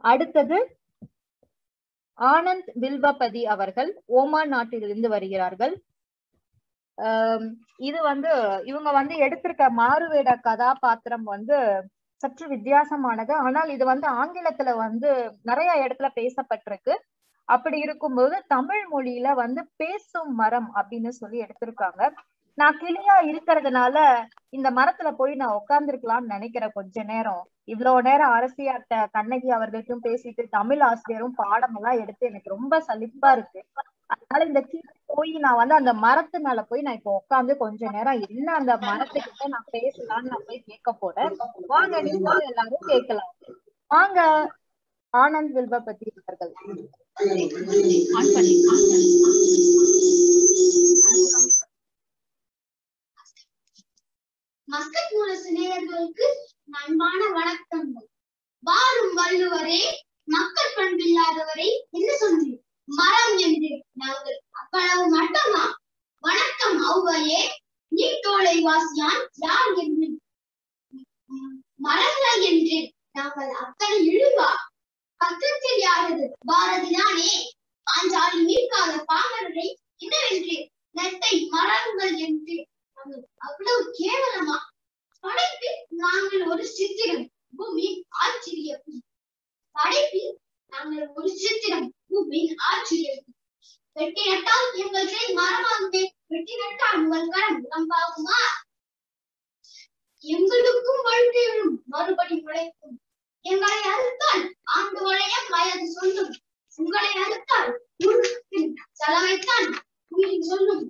அடுத்தது ஆனந்த் வில்வபதி அவர்கள் ஓமான் நாட்டிலிருந்து வருகிறார்கள் ஆம், இது வந்து இவங்க வந்து எடுத்திருக்க மாறுவேட கதாபாத்திரம் வந்து சற்று வித்தியாசமானது ஆனால் இது வந்து ஆங்கிலத்துல வந்து நிறைய இடத்துல பேசப்பட்டிருக்கு அப்படி இருக்கும்போது தமிழ் மொழியில வந்து பேசும் மரம் அப்படின்னு சொல்லி எடுத்திருக்காங்க நான் கிளியா இருக்கிறதுனால இந்த மரத்துல போய் நான் உட்கார்ந்துருக்கலாம்னு நினைக்கிறேன் கொஞ்ச நேரம் இவ்வளவு நேரம் அரசியார்ட்ட கண்ணகி அவர்களுக்கும் பேசிட்டு தமிழ் ஆசிரியரும் பாடம் எல்லாம் எடுத்து எனக்கு ரொம்ப சலிப்பா இருக்கு அதனால இந்த கீழே போய் நான் வந்து அந்த மரத்து மேல போய் நான் இப்போ உட்கார்ந்து கொஞ்ச நேரம் என்ன அந்த மரத்துக்கிட்ட நான் பேசலாம்னு நான் போய் கேட்க போறேன் வாங்க நீங்களும் எல்லாரும் கேட்கலாம் வாங்க ஆனந்த் வில்வபதி அவர்கள் ஆன் பண்ணி மக்கள் முரசு நேயர்களுக்கு அன்பான வணக்கங்கள் வாரும் வள்ளுவரே மக்கள் பண்பில்லாதவரை என்ன சொன்னீர் மரம் என்று நாங்கள் அவ்வளவு மட்டுமா வணக்கம் ஔவையே நீ தோலை வாசியான் யார் என்று ம், மரங்கள் என்று நாங்கள் அத்தனை இழிவா பக்கத்தில் யாரது பாரதிதானே பாஞ்சாலி மீட்காத பாமரரை என்னவென்று நெட்டை மரங்கள் என்று நாங்கள் அவ்வளவு கேவலமா படைப்பில் நாங்கள் ஒரு சித்திரம் பூமியின் ஆச்சரியம் படைப்பில் நாங்கள் ஒரு சித்திரம் பூமியின் ஆச்சரியம் வெட்டி நட்டால் எங்கள் கை மரமாகுமே வெட்டி நட்டால் உங்கள் கரம் உடம்பாகுமா எங்களுக்கும் வாழ்க்கை வரும் மறுபடி முளைக்கும் எங்களை அறுத்தால் ஆண்டு வளையம் வயது சொல்லும் உங்களை அறுத்தால் உருப்பின் செலவைத்தான் உயிர் சொல்லும்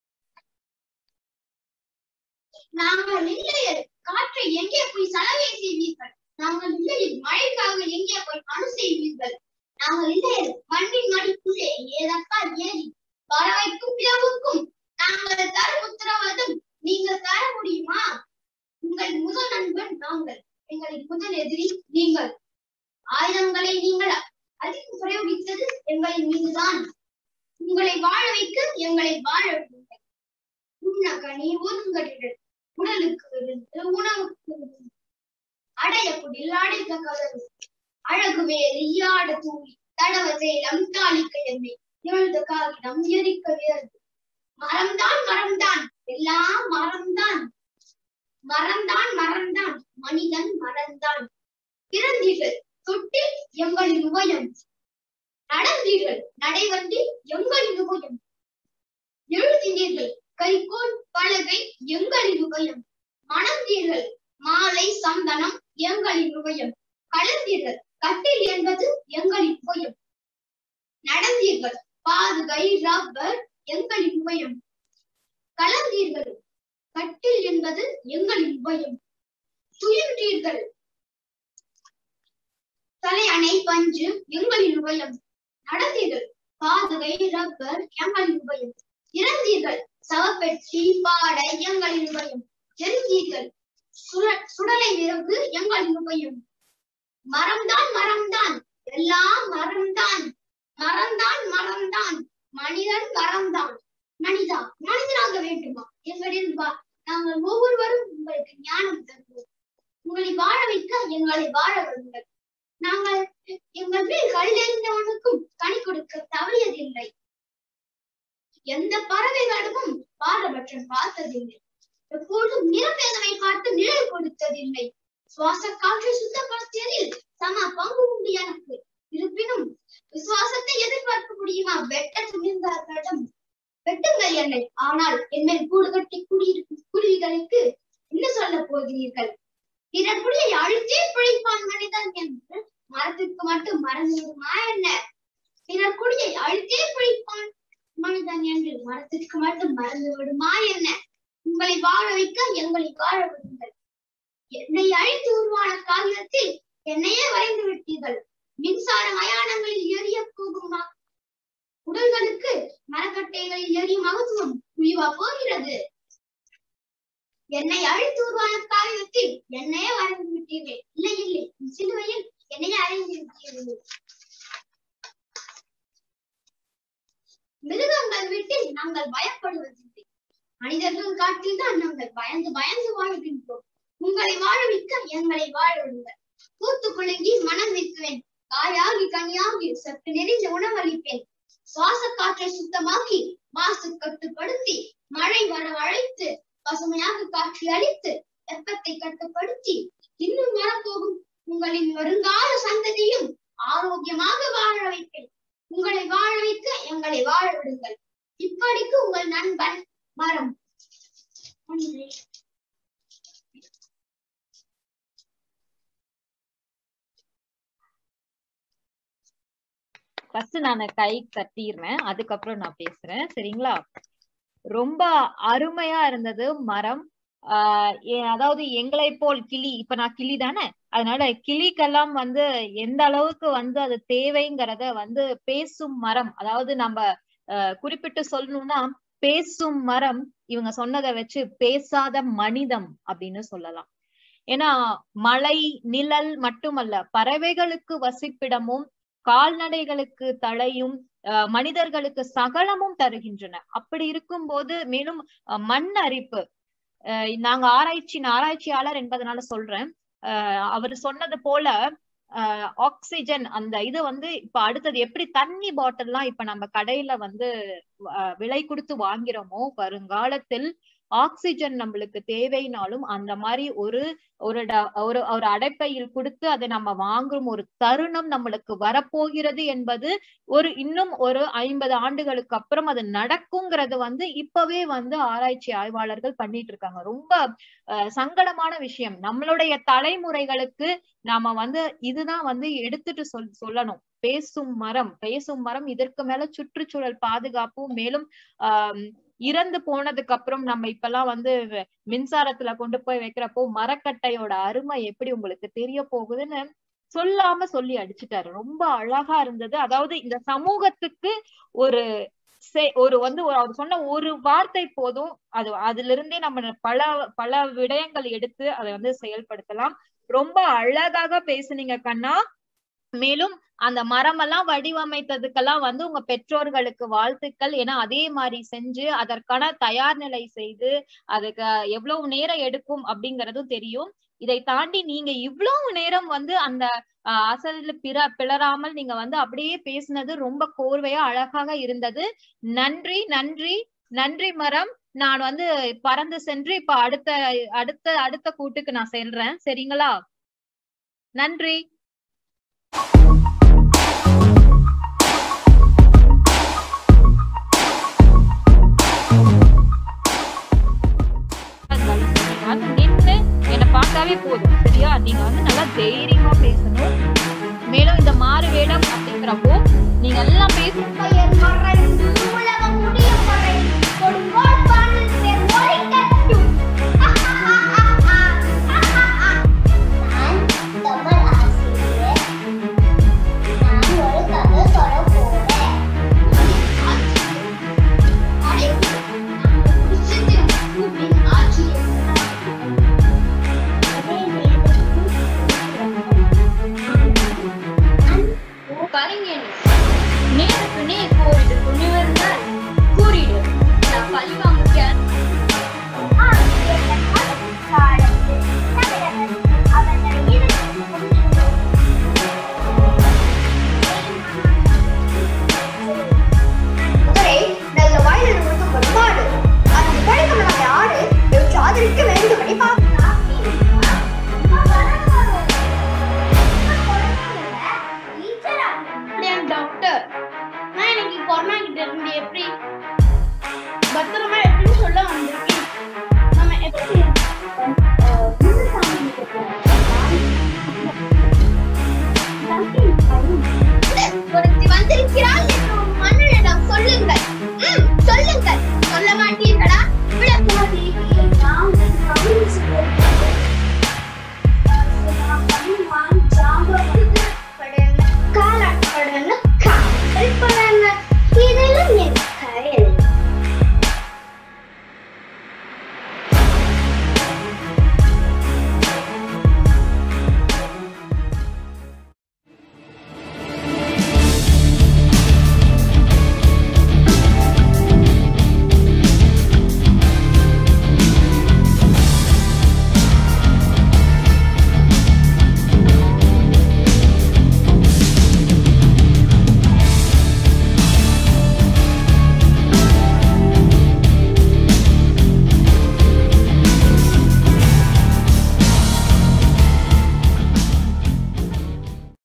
நாங்கள் இல்லையில் காற்றை எங்கே போய் செலவை செய்வீர்கள் நாங்கள் இல்லையில் மழைக்காக எங்கே போய் மனு செய்வீர்கள் நாங்கள் இல்லையில் மண்ணின் மடிக்குள்ளே ஏதப்பா ஏறி பறவைக்கும் பிளவுக்கும் நாங்கள் தரும் உத்தரவாதம் நீங்கள் தர முடியுமா உங்கள் முதல் நண்பன் நாங்கள் எங்களின் முதல் எதிரி நீங்கள் ஆயுதங்களை நீங்கள் அதிகம் பிரயோகித்தது எங்களின் மீதுதான் உங்களை வாழ வைக்க எங்களை வாழ விடுங்கள் உண்ணகனி ஒருங்கடிகள் உடலுக்கு விருந்து உணவுக்கு விருந்து அடைய குடில் அடைத்த கதவு அழகு வேறு ஈயாட தூளி தடவ சேலம் தாளிக்க எண்ணெய் எழுத காகிதம் எரிக்க வேறு மரம்தான் மரம்தான் எல்லாம் மரம்தான் மரம்தான் மரம்தான் மனிதன் மரம்தான் பிறந்தீர்கள் தொட்டில் எங்களின் உபயம் நடந்தீர்கள் நடைவண்டி எங்களின் உபயம் எழுதினீர்கள் கைகோல் பலகை எங்களின் உபயம் மணந்தீர்கள் மாலை சந்தனம் எங்களின் உபயம் கலந்தீர்கள் கட்டில் என்பது எங்களின் உபயம் நடந்தீர்கள் பாதுகை ரப்பர் எங்களின் உபயம் கலந்தீர்கள் கட்டில் என்பது எங்களின் உபயம் துயின்றீர்கள் தலையணை பஞ்சு எங்களின் உபயம் நடந்தீர்கள் பாதுகை ரப்பர் எங்களின் உபயம் இறந்தீர்கள் சவப்பெட்டி பாடை எங்களின் உபயம் எரிந்தீர்கள் சுட- சுடலை விறகு எங்களின் உபயம் மரம்தான் மரம்தான் எல்லாம் மரம்தான் மரம்தான் மரம்தான் மனிதன் மரம்தான் மனிதா மனிதனாக வேண்டுமா எங்களின் வா நாங்கள் ஒவ்வொருவரும் உங்களுக்கு ஞானம் தருவோம் உங்களை வாழ வைக்க எங்களை வாழ விடுங்கள் நாங்கள் எங்கள் மேல் கல்லெறிந்தவனுக்கும் கனி கொடுக்க தவறியதில்லை எந்த பறவைகளுக்கும் பாரபட்சம் பார்த்ததில்லை எப்பொழுதும் நிறபேதமை பார்த்து நிழல் கொடுத்ததில்லை சுவாச காற்றை சுத்தப்படுத்தியதில் சம பங்கு உண்டு எனக்கு இருப்பினும் விசுவாசத்தை எதிர்பார்க்க முடியுமா வெட்ட துணிந்தார்களிடம் வெட்டுங்கள் என்னை ஆனால் என் மேல் கூடு கட்டி குடியிருக்கும் குருவிகளுக்கு என்ன சொல்ல போகிறீர்கள் பிறர் குடியை அழுத்தே பிழைப்பான் மனிதன் என்று மரத்திற்கு மட்டும் மறந்து விடுமா என்ன பிறர் குடியை அழுத்தே பிழைப்பான் மனிதன் என்று மரத்திற்கு மட்டும் மறந்து விடுமா என்ன உங்களை வாழ வைக்க எங்களை வாழ விடுங்கள் என்னை அழித்து உருவான காகிதத்தில் என்னையே வரைந்து விட்டீர்கள் மின்சார மயானங்களில் எரிய போகும் ம- உடல்களுக்கு மரக்கட்டைகளில் எரியும் மகத்துவம் குழிவா போகிறது என்னை அழித்து உருவான காகிதத்தில் என்னையே வரைந்து விட்டீர்கள் இல்லை இல்லை சிலுவையில் என்னையே அறைந்து விட்டீர்கள் மிருகங்கள் வீட்டில் நாங்கள் பயப்படுவதில்லை மனிதர்கள் காட்டில் தான் நாங்கள் பயந்து பயந்து வாழ்கின்றோம் உங்களை வாழ வைக்க எங்களை வாழ விடுங்கள் பூத்து குலுங்கி மனம் வைக்குவேன் காயாகி கனியாகி சற்று நெறிஞ்ச உணவளிப்பேன் சுவாச காற்றை சுத்தமாக்கி மாசு கட்டுப்படுத்தி மழை வரவழைத்து பசுமையாக காட்சி அளித்து வெப்பத்தை கட்டுப்படுத்தி இன்னும் வரப்போகும் உங்களின் வருங்கால சந்ததியும் ஆரோக்கியமாக வாழ வைப்பேன் உங்களை வாழ வைக்க எங்களை வாழ விடுங்கள் இப்படிக்கு உங்கள் நண்பன் மரம் நன்றி ஃபர்ஸ்ட் நான் கை தட்டிடுறேன் அதுக்கப்புறம் நான் பேசுறேன் சரிங்களா ரொம்ப அருமையா இருந்தது மரம் ஆஹ் எ- அதாவது எங்களை போல் கிளி இப்ப நான் கிளி தானே அதனால கிளிக்கெல்லாம் வந்து எந்த அளவுக்கு வந்து அது தேவைங்கிறத வந்து பேசும் மரம் அதாவது நம்ம ஆஹ் குறிப்பிட்டு சொல்லணும்னா பேசும் மரம் இவங்க சொன்னதை வச்சு பேசாத மனிதம் அப்படின்னு சொல்லலாம் ஏன்னா மலை நிழல் மட்டுமல்ல பறவைகளுக்கு வசிப்பிடமும் கால்நடைகளுக்கு தழையும் அஹ் மனிதர்களுக்கு சகலமும் தருகின்றன அப்படி இருக்கும்போது மேலும் அஹ் மண் அரிப்பு அஹ் நாங்க ஆராய்ச்சி நான் ஆராய்ச்சியாளர் என்பதனால சொல்றேன் அஹ் அவர் சொன்னது போல அஹ் ஆக்சிஜன் அந்த இது வந்து இப்ப அடுத்தது எப்படி தண்ணி பாட்டில்லாம் இப்ப நம்ம கடையில வந்து அஹ் விலை கொடுத்து வாங்கிறோமோ வருங்காலத்தில் ஆக்சிஜன் நம்மளுக்கு தேவைனாலும் அந்த மாதிரி ஒரு ஒரு ட- ஒரு ஒரு அடைப்பையில் கொடுத்து அதை நம்ம வாங்கும் ஒரு தருணம் நம்மளுக்கு வரப்போகிறது என்பது ஒரு இன்னும் ஒரு ஐம்பது ஆண்டுகளுக்கு அப்புறம் அது நடக்குங்கிறது வந்து இப்பவே வந்து ஆராய்ச்சி ஆய்வாளர்கள் பண்ணிட்டு இருக்காங்க ரொம்ப அஹ், சங்கடமான விஷயம் நம்மளுடைய தலைமுறைகளுக்கு நாம வந்து இதுதான் வந்து எடுத்துட்டு சொல் சொல்லணும் பேசும் மரம் பேசும் மரம் இதற்கு மேல சுற்றுச்சூழல் பாதுகாப்பும் மேலும் ஆஹ் இறந்து போனதுக்கு அப்புறம் நம்ம இப்பெல்லாம் வந்து வ- மின்சாரத்துல கொண்டு போய் வைக்கிறப்போ மரக்கட்டையோட அருமை எப்படி உங்களுக்கு தெரிய போகுதுன்னு சொல்லாம சொல்லி அடிச்சுட்டாரு ரொம்ப அழகா இருந்தது அதாவது இந்த சமூகத்துக்கு ஒரு செ- ஒரு வந்து ஒரு அவர் சொன்ன ஒரு வார்த்தை போதும் அது அதுல இருந்தே நம்ம பல பல விடயங்கள் எடுத்து அதை வந்து செயல்படுத்தலாம் ரொம்ப அழகாக பேசுனீங்க கண்ணா மேலும் அந்த மரமெல்லாம் வடிவமைத்ததுக்கெல்லாம் வந்து உங்க பெற்றோர்களுக்கு வாழ்த்துக்கள் ஏன்னா அதே மாதிரி செஞ்சு அதற்கான தயார் நிலை செய்து அதுக்கு எவ்வளவு நேரம் எடுக்கும் அப்படிங்கறதும் தெரியும் இதை தாண்டி நீங்க இவ்வளவு நேரம் வந்து அந்த ஆஹ், அசல் பிற பிளராமல் நீங்க வந்து அப்படியே பேசினது ரொம்ப கோர்வையா அழகாக இருந்தது நன்றி நன்றி நன்றி மரம் நான் வந்து பறந்து சென்று இப்ப அடுத்த அடுத்த அடுத்த கூட்டுக்கு நான் செல்றேன் சரிங்களா நன்றி